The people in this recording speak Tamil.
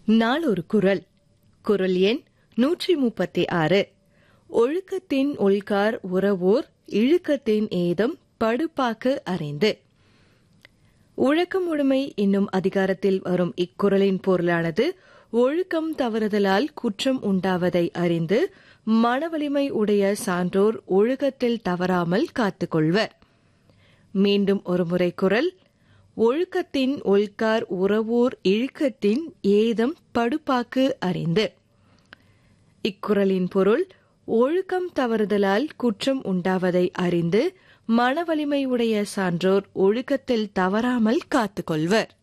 நாளொரு குரல் குரல் எண் நூற்றி முப்பத்தி ஆறு ஒழுக்கத்தின் ஒல்கார் உறவோர் இழுக்கத்தின் ஏதம் படுப்பாக்கு அறிந்து ஒழுக்கம் உடைமை என்னும் அதிகாரத்தில் வரும் இக்குறளின் பொருளானது ஒழுக்கம் தவறுதலால் குற்றம் உண்டாவதை அறிந்து மனவலிமை உடைய சான்றோர் ஒழுக்கத்தில் தவறாமல் காத்துக்கொள்வர் மீண்டும் ஒருமுறை குரல் ஒழுக்கத்தின் ஒல்கார் உறவோர் இழுக்கத்தின் ஏதம் படுப்பாக்கு அறிந்து இக்குறளின் பொருள் ஒழுக்கம் தவறுதலால் குற்றம் உண்டாவதை அறிந்து மனவலிமை உடைய சான்றோர் ஒழுக்கத்தில் தவறாமல் காத்துக்கொள்வர்